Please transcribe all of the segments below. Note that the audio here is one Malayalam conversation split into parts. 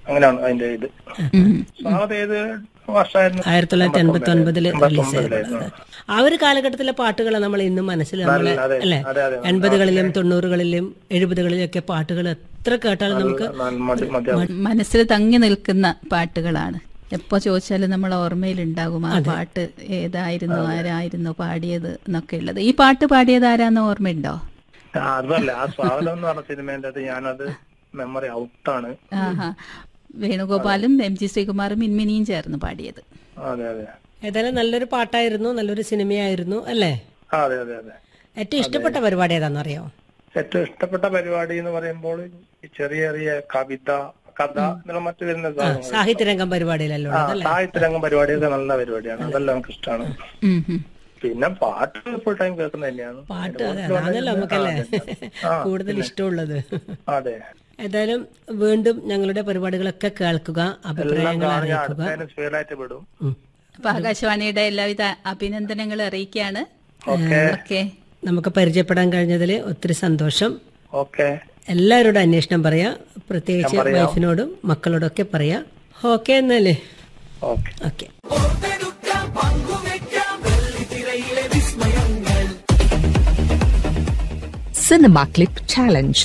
അങ്ങനെയാണ് അതിന്റെ ഇത് ഉം. സ്വാഗതം ഏത് വർഷമായിരുന്നു ആയിരത്തി തൊള്ളായിരത്തി എൺപത്തി ഒൻപതില് റിലീസ് എൺപത്തൊമ്പതിലായിരുന്നു. ചെയ്തത് ആ ഒരു കാലഘട്ടത്തിലെ പാട്ടുകൾ നമ്മൾ ഇന്നും മനസ്സിൽ നമ്മളെ അതെ, അല്ലെ അതെ, അതെ. എൺപതുകളിലും തൊണ്ണൂറുകളിലും എഴുപതുകളിലും ഒക്കെ പാട്ടുകൾ എത്ര കേട്ടാലും നമുക്ക് നല്ല മതി- മതിയാവും മനസ്സിൽ തങ്ങി നിൽക്കുന്ന പാട്ടുകളാണ് എപ്പോ ചോദിച്ചാലും നമ്മൾ ഓർമ്മയിൽ ഉണ്ടാകും ആ പാട്ട് ഏതായിരുന്നു ആരായിരുന്നു പാടിയത് എന്നൊക്കെ ഉള്ളത് ഈ പാട്ട് പാടിയത് ആരാന്ന് ഓർമ്മയുണ്ടോ ആ, അതല്ല ആ സ്വാഗതം എന്ന് പറഞ്ഞ സിനിമേന്റെ അത് ഞാനത് മെമ്മറി ഔട്ടാണ് ആഹാ വേണുഗോപാലും എം ജി ശ്രീകുമാറും മിൻമിനിയും ചേർന്ന് പാടിയത് അതെ അതെ ഏതായാലും നല്ലൊരു പാട്ടായിരുന്നു നല്ലൊരു സിനിമയായിരുന്നു അല്ലേ ആ, അതെ അതെ അതെ ഏറ്റവും ഇഷ്ടപ്പെട്ട പരിപാടി ഏതാണെന്നറിയോ ഏറ്റവും ഇഷ്ടപ്പെട്ട പരിപാടി എന്ന് പറയുമ്പോൾ ഈ ചെറിയ ചെറിയ കവിത കഥ എന്നുള്ള മറ്റു വരുന്ന സാധനങ്ങൾ സാഹിത്യരംഗം പരിപാടിയിലല്ലോ ആ സാഹിത്യരംഗം പരിപാടിയൊക്കെ നല്ല പരിപാടിയാണ് അതെല്ലാം നമുക്ക് ഇഷ്ടമാണ് ഉം ഉം. പിന്നെ പാട്ട് ഫുൾ ടൈം കേൾക്കുന്നത് തന്നെയാണ് പാട്ട് അതെ അതാണല്ലോ നമുക്കല്ലേ കൂടുതൽ ഇഷ്ടമുള്ളത് അതെ ഏതായാലും വീണ്ടും ഞങ്ങളുടെ പരിപാടികളൊക്കെ കേൾക്കുക എല്ലാം അഭിപ്രായങ്ങൾ കാണാൻ അറിയിക്കുക അടുത്തതിന് സ്പീഡായിട്ട് വിടും ഉം. അപ്പൊ ആകാശവാണിയുടെ എല്ലാവിധ അഭിനന്ദനങ്ങൾ അറിയിക്കുകയാണ് ഓക്കെ ഓക്കെ നമുക്ക് പരിചയപ്പെടാൻ കഴിഞ്ഞതിൽ ഒത്തിരി സന്തോഷം ഓക്കെ എല്ലാവരോടും അന്വേഷണം പറയാ പ്രത്യേകിച്ച് വൈഫിനോടും മക്കളോടും ഒക്കെ പറയാ ഓക്കെ എന്നല്ലേ okay okay Cinema Clip Challenge.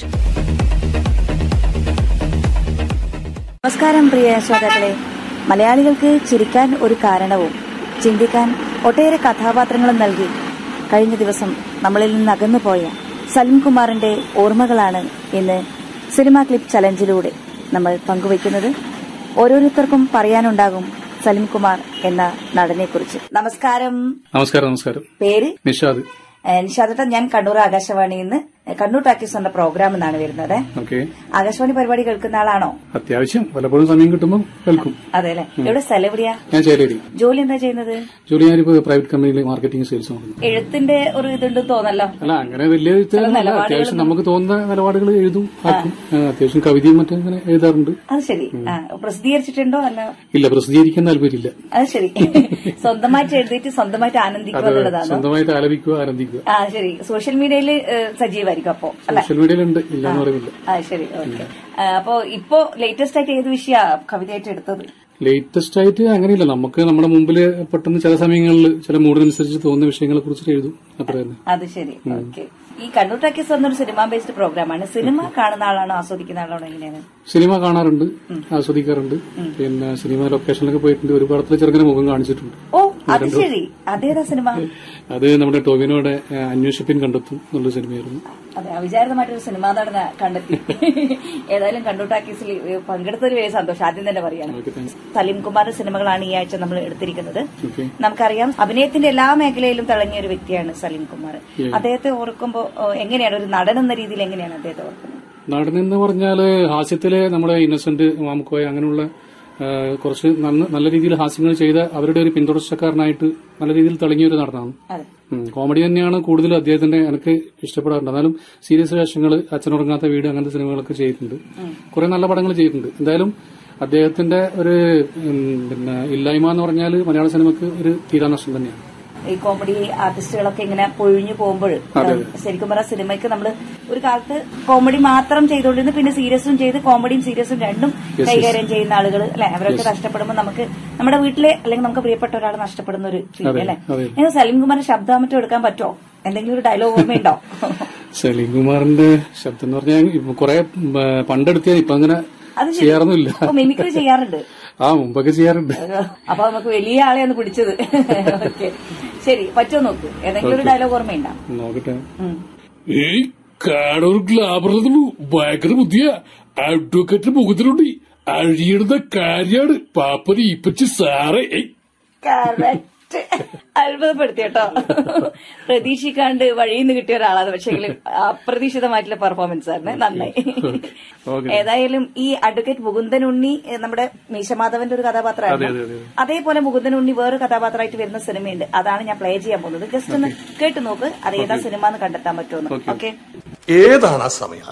നമസ്കാരം പ്രിയ ശ്രോതാക്കളെ മലയാളികൾക്ക് ചിരിക്കാൻ ഒരു കാരണവും ചിന്തിക്കാൻ ഒട്ടേറെ കഥാപാത്രങ്ങളും നൽകി കഴിഞ്ഞ ദിവസം നമ്മളിൽ നിന്ന് അകന്നുപോയ സലിംകുമാറിന്റെ ഓർമ്മകളാണ് ഇന്ന് സിനിമാ ക്ലിപ്പ് ചലഞ്ചിലൂടെ നമ്മൾ പങ്കുവയ്ക്കുന്നത് ഓരോരുത്തർക്കും പറയാനുണ്ടാകും സലിംകുമാർ എന്ന നടനെക്കുറിച്ച് നമസ്കാരം നമസ്കാരം നമസ്കാരം പേര് നിഷാദ് നിഷാദട്ട ഞാൻ കണ്ണൂർ ആകാശവാണിയിൽ നിന്ന് കണ്ണൂർ ടാക്കീസ് എന്ന പ്രോഗ്രാം എന്നാണ് വരുന്നത് ഓക്കെ ആകാശവാണി പരിപാടി കേൾക്കുന്ന ആളാണോ അത്യാവശ്യം പലപ്പോഴും സമയം കിട്ടുമ്പോൾ കേൾക്കും അതെ അല്ലെ എവിടെ സ്ഥലം എവിടെയാ ഞാൻ ചേലേരി ജോലി എന്താ ചെയ്യുന്നത് ജോലി ഞാനിപ്പോ പ്രൈവറ്റ് കമ്പനിയിൽ മാർക്കറ്റിംഗ് സെയിൽസ് നോക്കുന്നു എഴുത്തിന്റെ ഒരു ഇതുണ്ട് തോന്നല്ലോ അല്ല അങ്ങനെ വലിയ എഴുത്തുകാരനല്ല അത്യാവശ്യം നമുക്ക് തോന്നുന്ന നിലപാടുകൾ എഴുതും ആക്കും ആ, അത്യാവശ്യം കവിതയും മറ്റും അങ്ങനെ എഴുതാറുണ്ട് അത് ശരി ആ പ്രസിദ്ധീകരിച്ചിട്ടുണ്ടോ അല്ല ഇല്ല പ്രസിദ്ധീകരിക്കാൻ താല്പര്യമില്ല അത് ശരി സ്വന്തമായിട്ട് എഴുതിയിട്ട് സ്വന്തമായിട്ട് ആനന്ദിക്കുക എന്നുള്ളതാണ് സ്വന്തമായിട്ട് ആലപിക്കുക ആനന്ദിക്കുക ആ ശരി സോഷ്യൽ മീഡിയയിൽ സജീവായിരിക്കും അപ്പോ അല്ലെ സോഷ്യൽ മീഡിയയിലുണ്ട് ഇല്ലെന്ന് പറയുന്നില്ല ആ ശരി ഓക്കെ അപ്പോ ഇപ്പോ ലേറ്റസ്റ്റ് ആയിട്ട് ഏത് വിഷയ കവിതയായിട്ട് എടുത്തത് ലേറ്റസ്റ്റ് ആയിട്ട് അങ്ങനെയില്ല നമുക്ക് നമ്മുടെ മുമ്പിൽ പെട്ടെന്ന് ചില സമയങ്ങളിൽ ചില മൂഡിനനുസരിച്ച് തോന്നുന്ന വിഷയങ്ങളെ കുറിച്ചിട്ട് എഴുതും അത്ര തന്നെ അത് ശരി ഓക്കെ ഈ കണ്ണൂർ ടാക്കീസ് എന്നൊരു സിനിമ ബേസ്ഡ് പ്രോഗ്രാമാണ് സിനിമ കാണുന്ന ആളാണോ ആസ്വദിക്കുന്ന ആളാണോ എങ്ങനെയാണ് സിനിമ കാണാറുണ്ട് ആസ്വദിക്കാറുണ്ട് പിന്നെ സിനിമ ലൊക്കേഷനിലൊക്കെ പോയിട്ടുണ്ട് ഒരു പടത്തിൽ ചെറുങ്ങനെ മുഖം കാണിച്ചിട്ടുണ്ട് ഓ അത് ശരി അതേതാ സിനിമ അത് നമ്മുടെ ടോവിനോടെ ആ, അന്വേഷിപ്പിൻ കണ്ടെത്തും എന്നുള്ള സിനിമയായിരുന്നു അതെ അവിചാരിതമായിട്ടൊരു സിനിമാ നടനെ കണ്ടെത്തി ഏതായാലും കണ്ണൂർ ടാക്കീസിൽ പങ്കെടുത്തൊരു വലിയ സന്തോഷം ആദ്യം തന്നെ പറയാണ് ഓക്കെ താങ്ക്സ് സലീം കുമാറിന്റെ സിനിമകളാണ് ഈ ആഴ്ച നമ്മൾ എടുത്തിരിക്കുന്നത് ഓക്കെ നമുക്കറിയാം അഭിനയത്തിന്റെ എല്ലാ മേഖലയിലും തിളങ്ങിയ ഒരു വ്യക്തിയാണ് സലീം കുമാർ അദ്ദേഹത്തെ ഓർക്കുമ്പോൾ എങ്ങനെയാണ് ഒരു നടൻ എന്ന രീതിയിൽ എങ്ങനെയാണ് അദ്ദേഹത്തെ ഓർക്കുന്നത് നടൻ എന്ന് പറഞ്ഞാല് ഹാസ്യത്തിലെ നമ്മുടെ ഇന്നസെന്റ് മാമുക്കോയ അങ്ങനെയുള്ള ആ, കുറച്ച് നന്ന- നല്ല രീതിയിൽ ഹാസ്യങ്ങൾ ചെയ്ത അവരുടെ ഒരു പിന്തുടർച്ചക്കാരനായിട്ട് നല്ല രീതിയിൽ തിളങ്ങിയ ഒരു നടനാണ് അതെ ഉം. കോമഡി തന്നെയാണ് കൂടുതൽ അദ്ദേഹത്തിന്റെ എനിക്ക് ഇഷ്ടപ്പെടാറുണ്ട് എന്നാലും സീരിയസ് വേഷങ്ങൾ അച്ഛനുറങ്ങാത്ത വീട് അങ്ങനത്തെ സിനിമകളൊക്കെ ചെയ്തിട്ടുണ്ട് കുറെ നല്ല പടങ്ങൾ ചെയ്തിട്ടുണ്ട് എന്തായാലും അദ്ദേഹത്തിന്റെ ഒരു ഉം, പിന്നെ ഇല്ലായ്മ എന്ന് പറഞ്ഞാൽ മലയാള സിനിമക്ക് ഒരു തീരാനഷ്ടം തന്നെയാണ് ഈ കോമഡി ആർട്ടിസ്റ്റുകളൊക്കെ ഇങ്ങനെ പൊഴിഞ്ഞു പോകുമ്പോൾ ശരിക്കും പറഞ്ഞാൽ സിനിമയ്ക്ക് നമ്മൾ ഒരു കാലത്ത് കോമഡി മാത്രം ചെയ്തുകൊണ്ടിരുന്നു പിന്നെ സീരിയസും ചെയ്ത് കോമഡിയും സീരിയസും രണ്ടും കൈകാര്യം ചെയ്യുന്ന ആളുകൾ അല്ലെ അവരൊക്കെ നഷ്ടപ്പെടുമ്പോൾ നമുക്ക് നമ്മുടെ വീട്ടിലെ അല്ലെങ്കിൽ നമുക്ക് പ്രിയപ്പെട്ട ഒരാൾ നഷ്ടപ്പെടുന്ന ഒരു ഫീൽ അല്ലെ അതെ. നിങ്ങൾ സലീം കുമാറിന്റെ ശബ്ദം മറ്റും എടുക്കാൻ പറ്റുമോ എന്തെങ്കിലും ഒരു ഡയലോഗ് ഓർമ്മയുണ്ടോ സലീം കുമാറിന്റെ ശബ്ദം എന്ന് പറഞ്ഞാൽ ഇപ്പൊ കുറെ പണ്ടെടുത്തിയാൽ ഇപ്പൊ അങ്ങനെ അത് ശരി. ചെയ്യാറൊന്നുമില്ല അപ്പൊ മിമിക്രി ചെയ്യാറുണ്ട് ആ മുമ്പൊക്കെ ചെയ്യാറുണ്ട് അപ്പൊ നമുക്ക് വലിയ ആളെയാണ് പിടിച്ചത് ഓക്കെ ശരി പറ്റുമോ നോക്ക് ഏതെങ്കിലും ഒരു ഡയലോഗ് ഓർമ്മയുണ്ടോ നോക്കട്ടെ ഉം. ഏയ് കാണൊരു ഗ്ലാബറുള്ളൂ ഭയങ്കര ബുദ്ധിയ അഡ്വക്കേറ്റ് മുഖത്തിലുണ്ട് അഴിയിടുന്ന കാര്യാണ് പാപ്പന് ഈപ്പച്ച് സാറേ ഏയ് കറക്റ്റ് അത്ഭുതപ്പെടുത്തി കേട്ടോ പ്രതീക്ഷിക്കാണ്ട് വഴിയിൽ നിന്ന് കിട്ടിയ ഒരാളാണ് പക്ഷേ അപ്രതീക്ഷിതമായിട്ടുള്ള പെർഫോമൻസ് ആയിരുന്നു നന്നായി ഓക്കെ ഏതായാലും ഈ അഡ്വക്കേറ്റ് മുകുന്ദൻ ഉണ്ണി ഏ, നമ്മുടെ മീശമാധവന്റെ ഒരു അതെ, അതെ, കഥാപാത്രമായിരുന്നു അതെ. അതേപോലെ മുകുന്ദൻ ഉണ്ണി വേറൊരു കഥാപാത്രമായിട്ട് വരുന്ന സിനിമയുണ്ട് അതാണ് ഞാൻ പ്ലേ ചെയ്യാൻ പോകുന്നത് ജസ്റ്റ് ഒന്ന് കേട്ട് നോക്ക് അത് ഏതാ സിനിമ എന്ന് കണ്ടെത്താൻ പറ്റുമെന്ന് Okay. ഓക്കെ ഏതാണ് ആ സമയം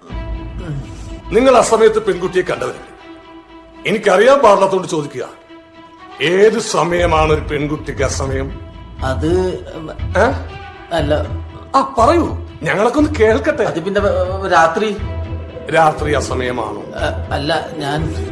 നിങ്ങൾ ആ സമയത്ത് പെൺകുട്ടിയെ കണ്ടവരല്ലേ എനിക്കറിയാൻ പാടില്ലാത്തോണ്ട് ചോദിക്കുക ഏത് സമയമാണ് ഒരു പെൺകുട്ടിക്ക് ആ സമയം അത് ഏ? അല്ല ആ പറയൂ ഞങ്ങളൊക്കെ ഒന്ന് കേൾക്കട്ടെ അത് പിന്നെ രാത്രി രാത്രി ആ സമയമാണോ അല്ല ഞാൻ